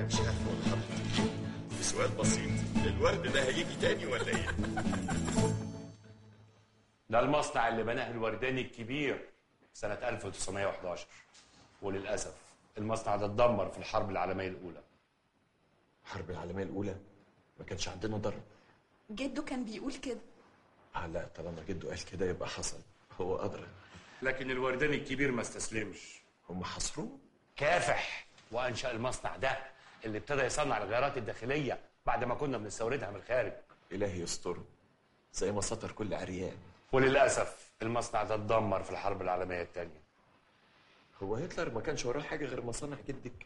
مش عارف اقول لحضرتك سؤال بسيط الورد ده هيجي تاني ولا ايه؟ ده المصنع اللي بناه الورداني الكبير سنة 1911 وللأسف المصنع ده اتدمر في الحرب العالمية الأولى الحرب العالميه الاولى ما كانش عندنا ضرب جده كان بيقول كده آه لا طالما جده قال كده يبقى حصل هو ادرى لكن الورداني الكبير ما استسلمش هم حصروه كافح وأنشأ المصنع ده اللي ابتدى يصنع الغيارات الداخلية بعد ما كنا بنستوردها من الخارج الهي يستره زي ما سطر كل عريان وللأسف المصنع ده اتدمر في الحرب العالمية الثانية هو هتلر ما كانش وراه حاجه غير مصانع جدك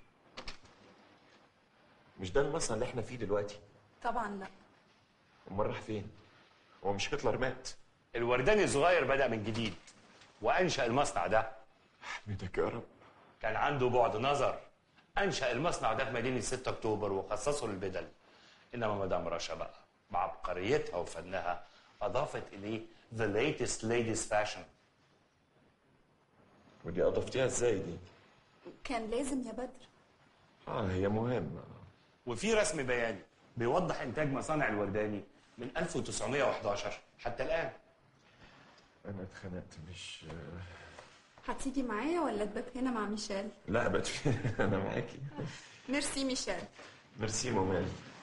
مش ده المصنع اللي احنا فيه دلوقتي طبعا لا امال راح فين هو مش هتلر مات الورداني الصغير بدأ من جديد وأنشأ المصنع ده احمدك يا رب كان عنده بعد نظر أنشأ المصنع ده في مدينة 6 أكتوبر وخصصه للبدل إنما مدام رشا بقى بعبقريتها وفنها أضافت إليه the latest ladies fashion ودي اضفتيها ازاي دي كان لازم يا بدر اه هي مهمه وفي رسم بياني بيوضح إنتاج مصانع الورداني من 1911 حتى الآن انا اتخنقت مش هتيجي معايا ولا تبات هنا مع ميشيل لا بقت انا معاكي ميرسي ميشيل ميرسي مومال